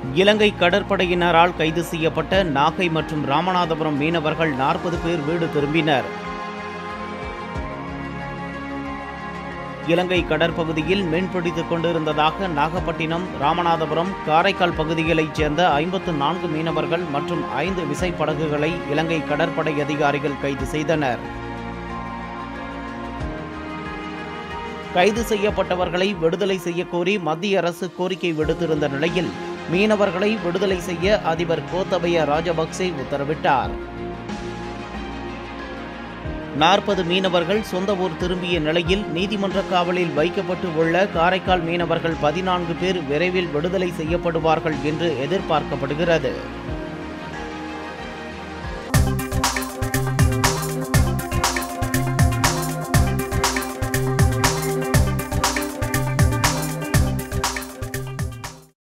இலங்கை கடற்படையினரால் கைது செய்யப்பட்ட நாகை மற்றும் ராமநாதபுரம் மீனவர்கள் நாற்பது பேர் வீடு திரும்பினர் இலங்கை கடற்பகுதியில் மீன்பிடித்துக் கொண்டிருந்ததாக நாகப்பட்டினம் ராமநாதபுரம் காரைக்கால் பகுதிகளைச் சேர்ந்த ஐம்பத்து நான்கு மீனவர்கள் மற்றும் ஐந்து விசைப்படகுகளை இலங்கை கடற்படை அதிகாரிகள் கைது செய்தனர் கைது செய்யப்பட்டவர்களை விடுதலை செய்யக்கோரி மத்திய அரசு கோரிக்கை விடுத்திருந்த நிலையில் மீனவர்களை விடுதலை செய்ய அதிபர் கோத்தபய ராஜபக்சே உத்தரவிட்டார் நாற்பது மீனவர்கள் சொந்த ஊர் திரும்பிய நிலையில் நீதிமன்ற காவலில் வைக்கப்பட்டு உள்ள காரைக்கால் மீனவர்கள் பதினான்கு பேர் விரைவில் விடுதலை செய்யப்படுவார்கள் என்று எதிர்பார்க்கப்படுகிறது